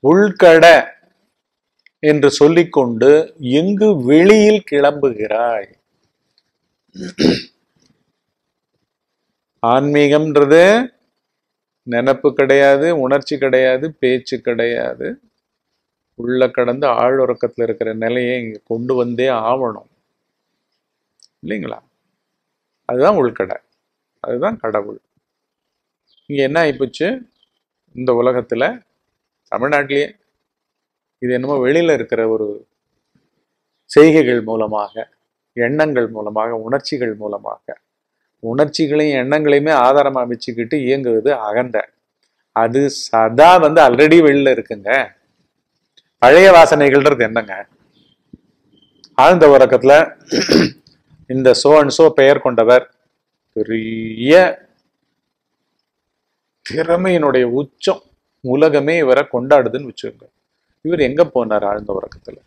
உள்கட என்று சொல்லிக்கொண்டு எங்கு வெளியில் கிளம்புகிறாய் ஆன்மீகம்ன்றது நினப்பு கிடையாது உணர்ச்சி கிடையாது பேச்சு கிடையாது உள்ள கடந்து ஆழ்உறக்கத்துல இருக்கிற நிலையை இங்க கொண்டு வந்தே ஆவணும் இல்லைங்களா அதுதான் உள்கடை அதுதான் கடவுள் இங்க என்ன ஆயிப்போச்சு இந்த உலகத்துல தமிழ்நாட்டிலேயே இது என்னமோ வெளியில இருக்கிற ஒரு செய்கைகள் மூலமாக எண்ணங்கள் மூலமாக உணர்ச்சிகள் மூலமாக உணர்ச்சிகளையும் எண்ணங்களையுமே ஆதாரமா வச்சுக்கிட்டு இயங்குவது அகந்த அது சதா வந்து ஆல்ரெடி வெளியில இருக்குங்க பழைய வாசனைகள்ன்றது என்னங்க ஆழ்ந்த உறக்கத்துல இந்த சோ அண்ட் சோ பெயர் கொண்டவர் பெரிய திறமையினுடைய உச்சம் உலகமே இவரை கொண்டாடுதுன்னு வச்சுக்கோங்க இவர் எங்க போனார் ஆழ்ந்த உறக்கத்துல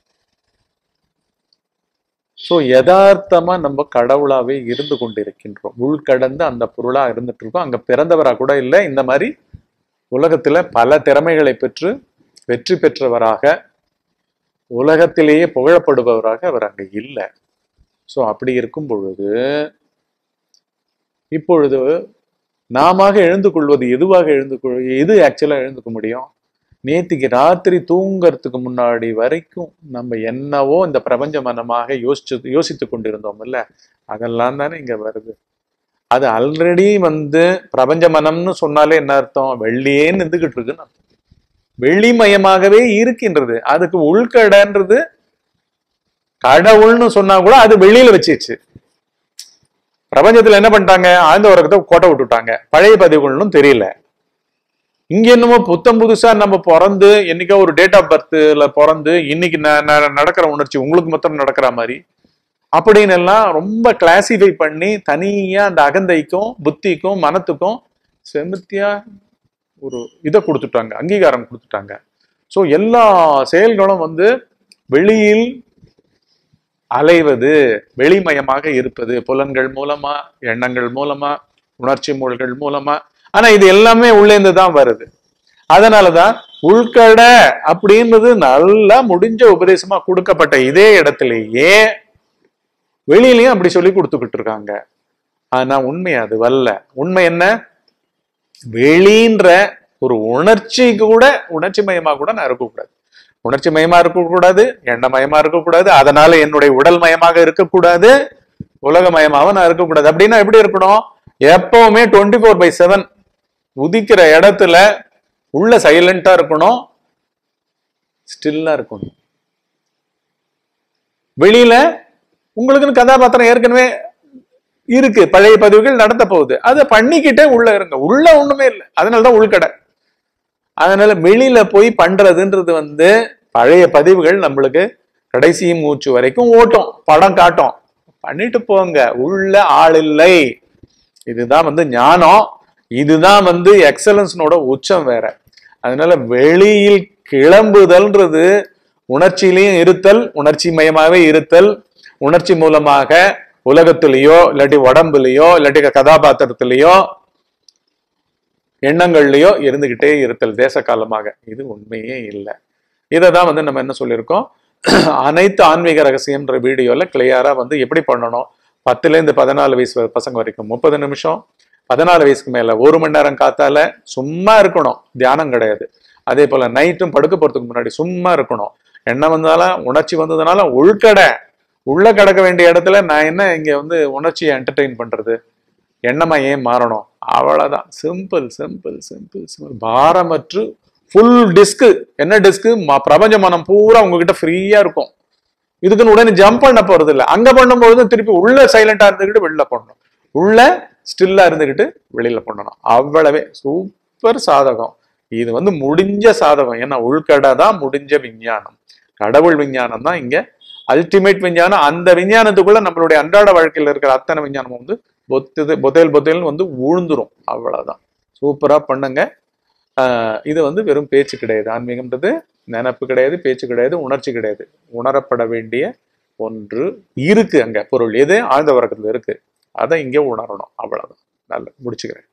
சோ யதார்த்தமா நம்ம கடவுளாவே இருந்து கொண்டிருக்கின்றோம் உள்கடந்து அந்த பொருளா இருந்துட்டு இருக்கோம் அங்க பிறந்தவரா கூட இல்லை இந்த மாதிரி உலகத்துல பல திறமைகளை பெற்று வெற்றி பெற்றவராக உலகத்திலேயே புகழப்படுபவராக அவர் அங்க இல்லை சோ அப்படி இருக்கும் பொழுது இப்பொழுது நாம எழுந்து கொள்வது எதுவாக எழுந்து கொள் எது ஆக்சுவலா எழுந்துக்க முடியும் நேத்திக்கு ராத்திரி தூங்கறதுக்கு முன்னாடி வரைக்கும் நம்ம என்னவோ இந்த பிரபஞ்ச மனமாக யோசிச்சு யோசித்து கொண்டிருந்தோம் இல்ல அதெல்லாம் தானே இங்க வருது அது ஆல்ரெடி வந்து பிரபஞ்ச மனம்னு சொன்னாலே என்ன அர்த்தம் வெள்ளியே நின்றுகிட்டு இருக்குன்னு அர்த்தம் வெளிமயமாகவே இருக்கின்றது அதுக்கு உள்கடன்றது கடவுள்னு சொன்னா கூட அது வெளியில வச்சிருச்சு பிரபஞ்சத்துல என்ன பண்ணிட்டாங்க ஆழ்ந்த உறக்கத்தை கோட்டை விட்டுட்டாங்க பழைய பதிவுகள்னும் தெரியல இங்க என்னமோ புத்தம் புதுசா நம்ம பிறந்து என்னைக்கோ ஒரு டேட் ஆஃப் பர்த்ல பிறந்து இன்னைக்கு ந- ந- நடக்கிற உணர்ச்சி உங்களுக்கு மொத்தம் நடக்கிற மாதிரி அப்படின்னு எல்லாம் ரொம்ப கிளாசிஃபை பண்ணி தனியா அந்த அகந்தைக்கும் புத்திக்கும் மனத்துக்கும் செமித்தியா ஒரு இதை கொடுத்துட்டாங்க அங்கீகாரம் கொடுத்துட்டாங்க ஸோ எல்லா செயல்களும் வந்து வெளியில் அலைவது வெளிமயமாக இருப்பது புலன்கள் மூலமா எண்ணங்கள் மூலமா உணர்ச்சி மூழ்கள் மூலமா ஆனா இது எல்லாமே உள்ளேந்து தான் வருது அதனாலதான் உள்கடை அப்படின்றது நல்லா முடிஞ்ச உபதேசமா கொடுக்கப்பட்ட இதே இடத்திலேயே வெளியிலயும் அப்படி சொல்லி கொடுத்துக்கிட்டு இருக்காங்க ஆனா உண்மை அது வல்ல உண்மை என்ன வெளின்ற ஒரு உணர்ச்சி கூட உணர்ச்சி மயமா கூட நான் இருக்கக்கூடாது உணர்ச்சி மயமா இருக்கக்கூடாது எண்ணமயமா இருக்கக்கூடாது அதனால என்னுடைய உடல் மயமாக இருக்கக்கூடாது உலக மயமாவும் நான் இருக்கக்கூடாது அப்படின்னா எப்படி இருக்கணும் எப்பவுமே டுவெண்ட்டி ஃபோர் பை செவன் உதிக்கிற இடத்துல உள்ள சைலண்டா இருக்கணும் ஸ்டில்லா இருக்கணும் வெளியில உங்களுக்குன்னு கதாபாத்திரம் ஏற்கனவே இருக்கு பழைய பதிவுகள் நடத்த போகுது அதை பண்ணிக்கிட்டே உள்ள இருங்க உள்ள ஒண்ணுமே இல்லை அதனாலதான் உள்கடை அதனால வெளியில போய் பண்றதுன்றது வந்து பழைய பதிவுகள் நம்மளுக்கு கடைசி மூச்சு வரைக்கும் ஓட்டும் படம் காட்டும் பண்ணிட்டு போங்க உள்ள ஆள் இல்லை இதுதான் வந்து ஞானம் இதுதான் வந்து எக்ஸலன்ஸ்னோட உச்சம் வேற அதனால வெளியில் கிளம்புதல்ன்றது உணர்ச்சியிலையும் இருத்தல் உணர்ச்சி மயமாவே இருத்தல் உணர்ச்சி மூலமாக உலகத்திலேயோ இல்லாட்டி உடம்புலயோ இல்லாட்டி கதாபாத்திரத்திலேயோ எண்ணங்கள்லயோ இருந்துகிட்டே இருத்தல் தேச காலமாக இது உண்மையே இல்லை இதை தான் வந்து நம்ம என்ன சொல்லியிருக்கோம் அனைத்து ஆன்மீக ரகசியம்ன்ற வீடியோல கிளியரா வந்து எப்படி பண்ணணும் பத்துல இருந்து பதினாலு வயசு வ- பசங்க வரைக்கும் முப்பது நிமிஷம் பதினாலு வயசுக்கு மேல ஒரு மணி நேரம் காத்தால சும்மா இருக்கணும் தியானம் கிடையாது அதே போல நைட்டும் படுக்க போறதுக்கு முன்னாடி சும்மா இருக்கணும் எண்ணம் வந்தாலும் உணர்ச்சி வந்ததுனால உள்கடை உள்ள கிடக்க வேண்டிய இடத்துல நான் என்ன இங்க வந்து உணர்ச்சியை என்டர்டெயின் பண்றது எண்ணமா ஏன் மாறணும் அவ்வளவுதான் சிம்பிள் சிம்பிள் சிம்பிள் சிம்பிள் பாரமற்று ஃபுல் டிஸ்க் என்ன டிஸ்க் பிரபஞ்ச மனம் பூரா உங்ககிட்ட ஃப்ரீயா இருக்கும் இதுக்குன்னு உடனே ஜம்ப் பண்ண போறது இல்ல அங்க பண்ணும்பொழுது திருப்பி உள்ள சைலண்டா இருந்துக்கிட்டு வெளில பண்ணணும் உள்ள ஸ்டில்லா இருந்துக்கிட்டு வெளியில பண்ணணும் அவ்வளவே சூப்பர் சாதகம் இது வந்து முடிஞ்ச சாதகம் ஏன்னா உள்கடை தான் முடிஞ்ச விஞ்ஞானம் கடவுள் விஞ்ஞானம் தான் இங்க அல்டிமேட் விஞ்ஞானம் அந்த விஞ்ஞானத்துக்குள்ள நம்மளுடைய அன்றாட வாழ்க்கையில இருக்கிற அத்தனை விஞ்ஞானமும் வந்து பொத்துது பொத்தேல் பொத்தேல்னு வந்து உழுந்துரும் அவ்வளவுதான் சூப்பரா பண்ணுங்க ஆஹ் இது வந்து வெறும் பேச்சு கிடையாது ஆன்மீகம்ன்றது நினப்பு கிடையாது பேச்சு கிடையாது உணர்ச்சி கிடையாது உணரப்பட வேண்டிய ஒன்று இருக்கு அங்க பொருள் எது ஆழ்ந்த உறக்கத்துல இருக்கு அதை இங்க உணரணும் அவ்வளவுதான் நல்ல முடிச்சுக்கிறேன்